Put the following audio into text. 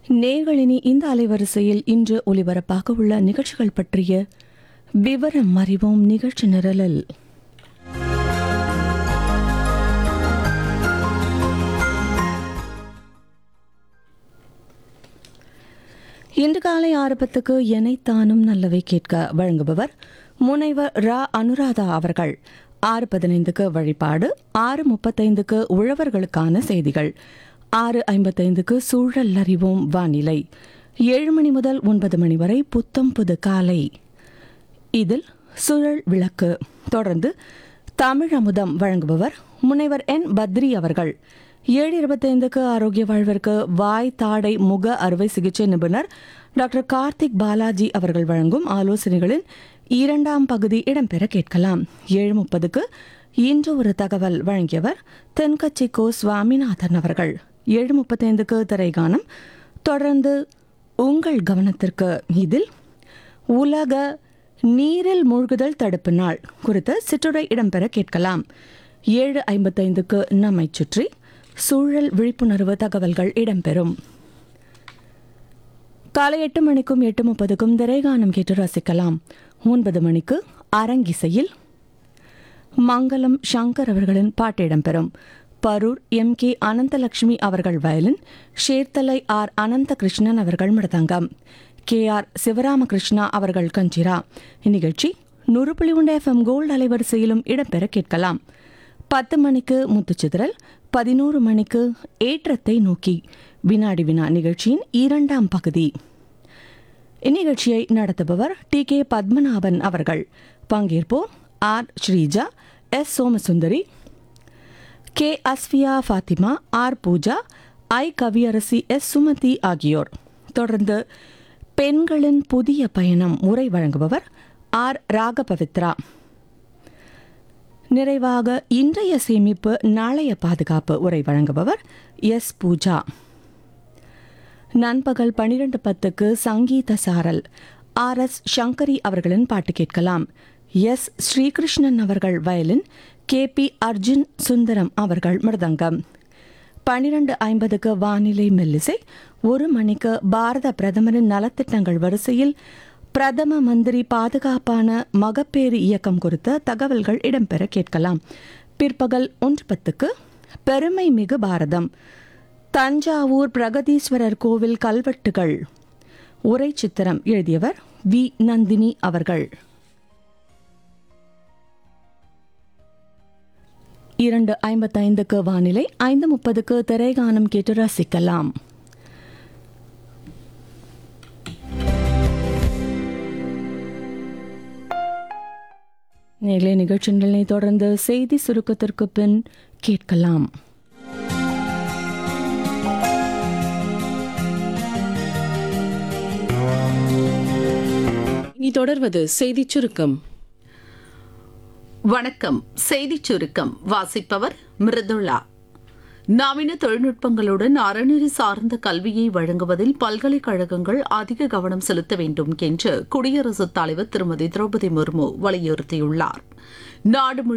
நேர்களினி இந்த அலைவரிசையில் இன்று ஒலிபரப்பாக உள்ள நிகழ்ச்சிகள் பற்றிய விவரம் அறிவோம் நிகழ்ச்சி நிரலில் இன்று காலை ஆறு பத்துக்கு எனைத்தானும் நல்லவை கேட்க வழங்குபவர் முனைவர் ரா அனுராதா அவர்கள் ஆறு பதினைந்துக்கு வழிபாடு ஆறு முப்பத்தைந்துக்கு உழவர்களுக்கான செய்திகள் ஆறு ஐம்பத்தைந்துக்கு சூழல் அறிவோம் வானிலை ஏழு மணி முதல் ஒன்பது மணி வரை புத்தம் புது காலை இதில் சுழல் விளக்கு தொடர்ந்து தமிழ் அமுதம் வழங்குபவர் முனைவர் என் பத்ரி அவர்கள் ஏழு இருபத்தைந்துக்கு ஆரோக்கிய வாழ்விற்கு வாய் தாடை முக அறுவை சிகிச்சை நிபுணர் டாக்டர் கார்த்திக் பாலாஜி அவர்கள் வழங்கும் ஆலோசனைகளின் இரண்டாம் பகுதி இடம்பெற கேட்கலாம் ஏழு முப்பதுக்கு இன்று ஒரு தகவல் வழங்கியவர் தென்கட்சி கோ சுவாமிநாதன் அவர்கள் ஏழு முப்பத்தைந்துக்கு திரைகானம் தொடர்ந்து உங்கள் கவனத்திற்கு இதில் உலக நீரில் மூழ்குதல் தடுப்பு நாள் குறித்த சிற்றுரை இடம்பெற கேட்கலாம் ஏழு ஐம்பத்தைந்துக்கு நம்மை சுற்றி சூழல் விழிப்புணர்வு தகவல்கள் இடம்பெறும் காலை எட்டு மணிக்கும் எட்டு முப்பதுக்கும் திரைகானம் கேட்டு ரசிக்கலாம் ஒன்பது மணிக்கு அரங்கிசையில் மங்களம் சங்கர் அவர்களின் பாட்டு இடம்பெறும் பரூர் எம் கே அனந்தலட்சுமி அவர்கள் வயலின் ஷேர்தலை ஆர் அனந்த கிருஷ்ணன் அவர்கள் மிருதங்கம் கே ஆர் சிவராமகிருஷ்ணா அவர்கள் கஞ்சிரா இந்நிகழ்ச்சி நுறுப்புளி உண்ட எஃப்எம் கோல்டு அலைவரிசையிலும் இடம்பெற கேட்கலாம் பத்து மணிக்கு முத்துச்சிதறல் பதினோரு மணிக்கு ஏற்றத்தை நோக்கி வினாடி வினா நிகழ்ச்சியின் இரண்டாம் பகுதி இந்நிகழ்ச்சியை நடத்துபவர் டி கே பத்மநாபன் அவர்கள் பங்கேற்போர் R Sreeja S Somasundari K Ashwiya Fathima R Pooja I Kaviyarasi S Sumathi ஆகியோர் தொடர்ந்து பெண்களின் புதிய பயணம் உரை வழங்குபவர் ஆர் ராகபவித்ரா நிறைவாக இன்றைய சேமிப்பு நாளைய பாதுகாப்பு உரை வழங்குபவர் எஸ் பூஜா நண்பகல் பனிரெண்டு பத்துக்கு சங்கீத சாரல் ஆர் எஸ் சங்கரி அவர்களின் பாட்டு கேட்கலாம் எஸ் ஸ்ரீகிருஷ்ணன் அவர்கள் violin K P Arjun Sundaram அவர்கள் மிருதங்கம் பனிரெண்டு ஐம்பதுக்கு வானிலை மெல்லிசை ஒரு மணிக்கு பாரத பிரதமரின் நலத்திட்டங்கள் வரிசையில் பிரதம மந்திரி பாதுகாப்பான மகப்பேறு இயக்கம் குறித்த தகவல்கள் இடம்பெற கேட்கலாம் பிற்பகல் ஒன்று பத்துக்கு பெருமை மிகு பாரதம் தஞ்சாவூர் பிரகதீஸ்வரர் கோவில் கல்வெட்டுகள் உரை சித்திரம் எழுதியவர் வி நந்தினி அவர்கள் இரண்டு ஐம்பத்தைந்துக்கு வானிலை ஐந்து முப்பதுக்கு திரைகானம் கேட்டு ரசிக்கலாம் நேர்களே நிகழ்ச்சிகளை தொடர்ந்து செய்தி சுருக்கத்திற்கு பின் கேட்கலாம் இனி தொடர்வது செய்திச் சுருக்கம் வணக்கம் செய்திச் சுருக்கம் வாசிப்பவர் மிருதுளா நவீன தொழில்நுட்பங்களுடன் அறநெறி சார்ந்த கல்வியை வழங்குவதில் பல்கலைக்கழகங்கள் அதிக கவனம் செலுத்த வேண்டும் என்று குடியரசுத் தலைவர் திருமதி திரௌபதி முர்மு வலியுறுத்தியுள்ளார் நாடு